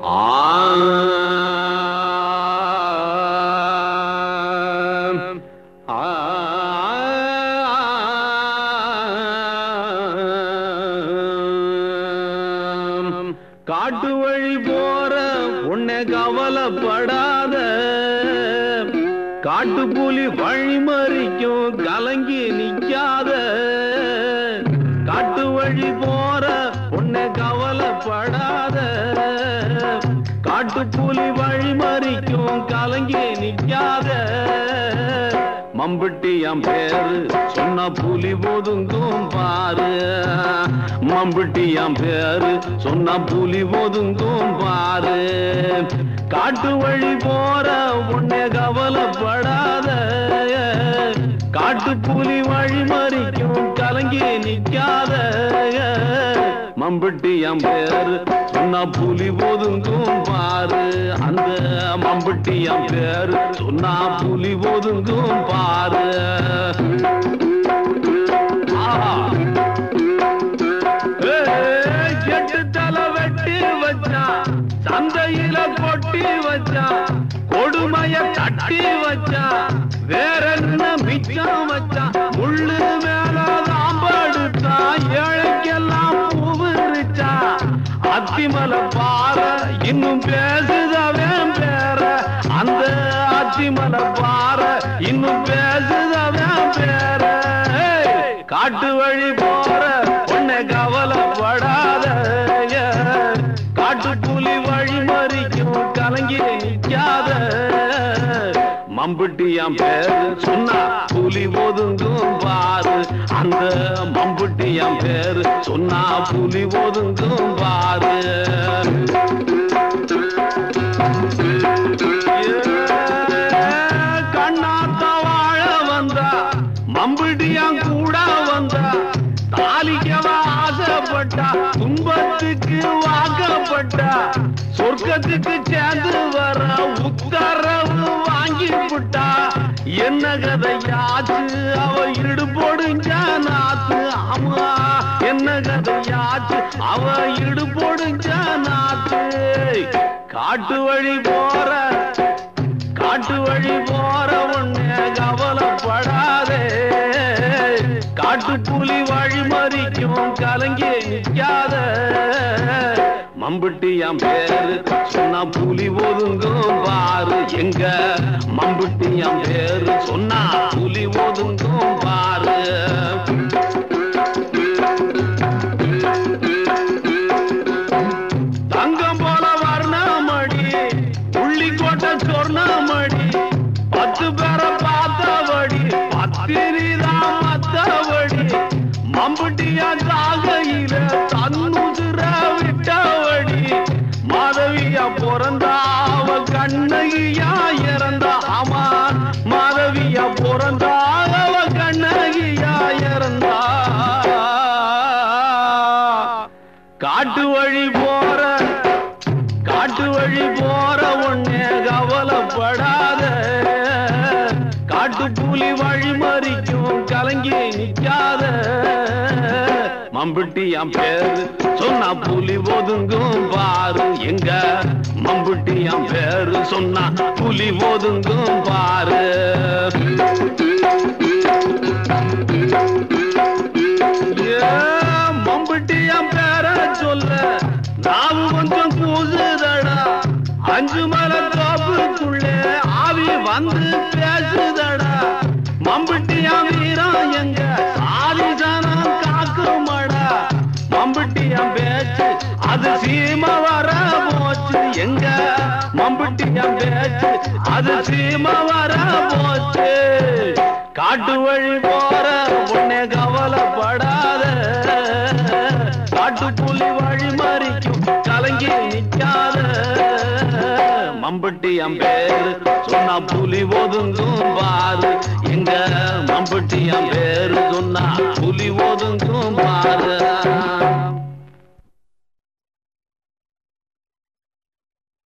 ஆம். ஆம். காட்டு வழி போற உன்னை கவலைப்படாத காட்டு புலி வழி மறிக்கும் கலங்கி நிக்காத காட்டு வழி போற உன்னை கவலைப்படாத காட்டு புலி வழி மறிக்கும் கலங்கி நிக்காத மம்பட்டி என் பேரு சொன்ன புலி ஒதுங்கும் பாரு மம்பட்டி என் பேரு சொன்ன புலி ஒதுங்கும் பாரு காட்டு வழி போற உன்னை கவலைப்படாத காட்டு புலி வழி மறிக்கும் கலங்கி நிக்காத மம்பட்டி என் பேரு சொன்ன புலி ஒதுங்கும் பாரு அந்த மம்பட்டி என் பேரு சொன்னா புலி ஒதுங்கும் பாரு ஆஹா. ஏய், எட்டு தலை வெட்டி வச்சான் சந்தையில கொட்டி வச்சான் கொடுமைய தட்டி வச்சான் வேற என்ன மிச்சம் வச்சான் முள்ளு மேல தாம்படுத்தான் ஏழைக்கெல்லாம் பூவிரிச்சான் அத்திமலை பாற இன்னும் பேசுதவன் பேர அந்த அத்திமலை பாற இன்னும் பேசுதவன் பேர ஏய், காட்டு வழி போற உன்னை கவலைப்படாத காட்டு புலி வழி மறிக்கும் கலங்கி நிக்காத மம்புட்டி என் பேரு சொன்னா புலி ஒதுங்கும் பாரு அந்த மம்புட்டி என் பேரு சொன்னா புலி ஒதுங்கும் பாரு கண்ணாத்த வாழ வந்தா மம்புட்டியான் கூட வந்தா தாலிக்கவ ஆசைப்பட்டா துன்பத்துக்கு வாக்கப்பட்டா சொர்க்கத்துக்கு சேர்ந்து வர உத்தரவு வாங்கி விட்டா என்ன கதையாச்சு அவ இடுபொடுஞ்ச நாத்து ஆமா என்ன கதையாச்சு அவ இடுபொடுஞ்ச நாத்து காட்டு வழி போற காட்டு வழி போற உன்னை கவலைப்படாதே காட்டு புலி வழி மறிக்கும் கலங்கி நிக்காத மம்புட்டி என் பேரு சொன்னா புலி ஒதுங்கும் பாரு எங்க மம்புட்டி என் பேரு சொன்னா புலி ஒதுங்கும் பாரு தங்கம் போல வர்ணமடி உள்ளி கோட்டை சொர்ணமடி பத்து பேரை பார்த்தபடி பத்திரிதான் மத்தபடி மம்புட்டியா சாகையில தன்னுதிர விட்டபடி மாதவியா பிறந்தா அவ கண்ணகியா இறந்தா ஆமா மாதவியா பிறந்தா அவ கண்ணகியா இறந்தா காட்டு வழி போற காட்டு வழி போற உன்னை கவலைப்படாத காட்டு புலி வழி மறிக்கும் கலங்கி நிக்காத மம்புட்டி என் பேரு சொன்னா புலி ஒதுங்கும் பாரு எங்க மம்புட்டி என் பேரு சொன்னா புலி ஒதுங்கும் பாரு ஏன் மம்புட்டி என் பேர சொல்ல நாவு கொஞ்சம் கூசுதடா அஞ்சு மலை தோப்புக்குள்ளே ஆவி வந்து பேசுதடா மம்புட்டியா வீரம் எங்க ஆதிசனம் காக்குமடா மம்புட்டியா பேச்சு அது சீம வர போச்சு எங்க மம்புட்டியா பேச்சு அது சீம வர போச்சு காட்டு வழி போற உன்னை கவலைப்படாத காட்டு புலி வழி மறிக்கும் கலங்கி நிக்காத மம்பட்டி என் பேரு சொன்னா புலி ஒதுங்கும் பாரு எங்க மம்பட்டி என் பேரு சொன்னா புலி ஒதுங்கும் பாரு